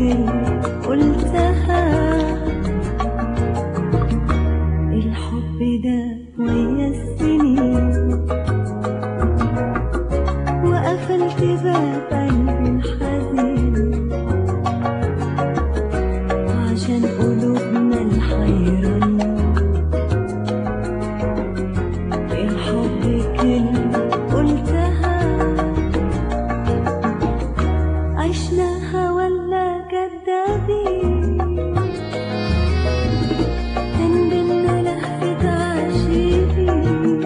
كلمة قلتها الحب ده ويا السنين وقفلت باب قلبي الحزين عشان قلوبنا الحيرانين الحب كلمة قلتها عشناها ولا كدابين كان بينا لهفة عاشقين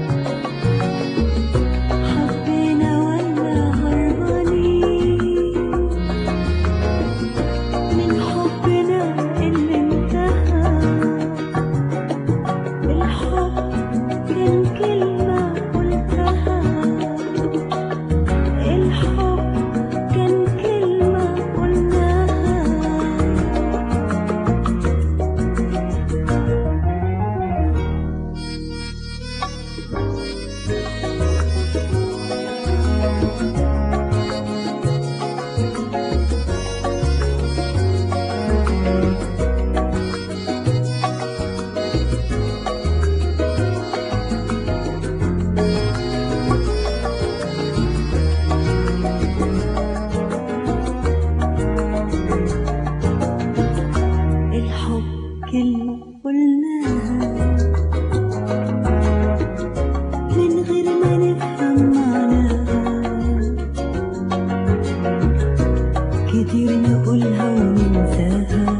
حبينا ولا هربانين من حبنا اللي انتهى الحب كان كلمة قلتها الحب كان كلمة قلناها الحب كلمة قلناها من غير ما نفهم معناها كتير نقولها وننساها